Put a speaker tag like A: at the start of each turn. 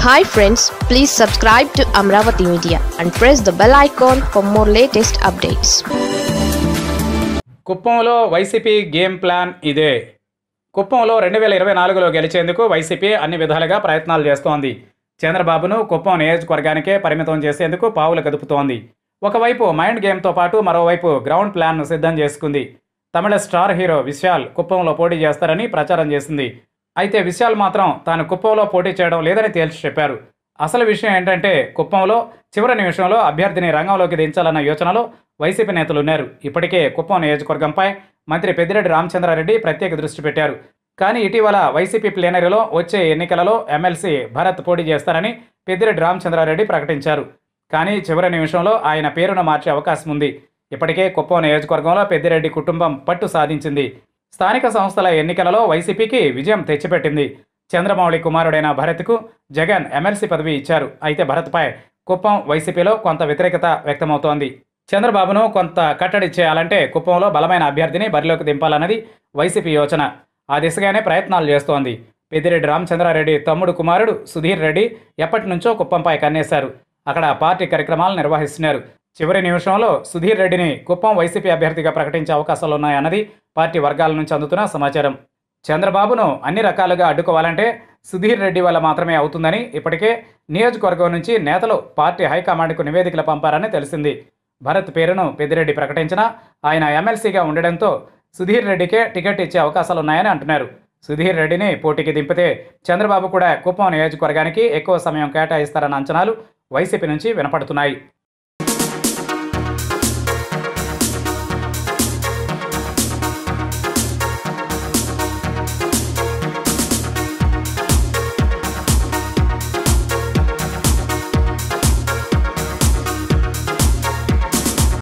A: hi friends please subscribe to Amaravati media and press the bell icon for more latest updates
B: కుప్పంలో YCP game plan ఇదే కుప్పంలో రెండు వేల ఇరవై నాలుగులో గెలిచేందుకు వైసీపీ అన్ని విధాలుగా ప్రయత్నాలు చేస్తోంది చంద్రబాబును కుప్పం నియోజకవర్గానికే పరిమితం చేసేందుకు పావులు కదుపుతోంది ఒకవైపు మైండ్ గేమ్తో పాటు మరోవైపు గ్రౌండ్ ప్లాన్ను సిద్ధం చేసుకుంది తమిళ స్టార్ హీరో విశాల్ కుప్పంలో పోటీ చేస్తారని ప్రచారం చేసింది అయితే విశాల్ మాత్రం తాను కుప్పంలో పోటీ చేయడం లేదని తేల్చి చెప్పారు అసలు విషయం ఏంటంటే కుప్పంలో చివరి నిమిషంలో అభ్యర్థిని రంగంలోకి దించాలన్న యోచనలో వైసీపీ నేతలు ఉన్నారు ఇప్పటికే కుప్పం నియోజకవర్గంపై మంత్రి పెద్దిరెడ్డి రామచంద్రారెడ్డి ప్రత్యేక దృష్టి పెట్టారు కానీ ఇటీవల వైసీపీ ప్లేనరీలో వచ్చే ఎన్నికలలో ఎమ్మెల్సీ భరత్ పోటీ చేస్తారని పెద్దిరెడ్డి రామచంద్రారెడ్డి ప్రకటించారు కానీ చివరి నిమిషంలో ఆయన పేరును మార్చే అవకాశం ఉంది ఇప్పటికే కుప్పం నియోజకవర్గంలో పెద్దిరెడ్డి కుటుంబం పట్టు సాధించింది స్థానిక సంస్థల ఎన్నికలలో వైసీపీకి విజయం తెచ్చిపెట్టింది చంద్రమౌళి కుమారుడైన భరత్కు జగన్ ఎమ్మెల్సీ పదవి ఇచ్చారు అయితే భరత్పై కుప్పం వైసీపీలో కొంత వ్యతిరేకత వ్యక్తమవుతోంది చంద్రబాబును కొంత కట్టడి చేయాలంటే కుప్పంలో బలమైన అభ్యర్థిని బరిలోకి దింపాలన్నది వైసీపీ యోచన ఆ దిశగానే ప్రయత్నాలు చేస్తోంది పెద్దిరెడ్డి రామచంద్రారెడ్డి తమ్ముడు కుమారుడు సుధీర్ రెడ్డి ఎప్పటి నుంచో కుప్పంపై కన్నేశారు అక్కడ పార్టీ కార్యక్రమాలు నిర్వహిస్తున్నారు చివరి నిమిషంలో సుధీర్ రెడ్డిని కుప్పం వైసీపీ అభ్యర్థిగా ప్రకటించే అవకాశాలున్నాయన్నది పార్టీ వర్గాల నుంచి అందుతున్న సమాచారం చంద్రబాబును అన్ని రకాలుగా అడ్డుకోవాలంటే సుధీర్ రెడ్డి వల్ల మాత్రమే అవుతుందని ఇప్పటికే నియోజకవర్గం నుంచి నేతలు పార్టీ హైకమాండ్కు నివేదికలు పంపారని తెలిసింది భరత్ పేరును పెద్దిరెడ్డి ప్రకటించినా ఆయన ఎమ్మెల్సీగా ఉండడంతో సుధీర్ రెడ్డికే టికెట్ ఇచ్చే అవకాశాలున్నాయని అంటున్నారు సుధీర్ రెడ్డిని పోటీకి దింపితే చంద్రబాబు కూడా కుప్పం నియోజకవర్గానికి ఎక్కువ సమయం కేటాయిస్తారన్న అంచనాలు వైసీపీ నుంచి వినపడుతున్నాయి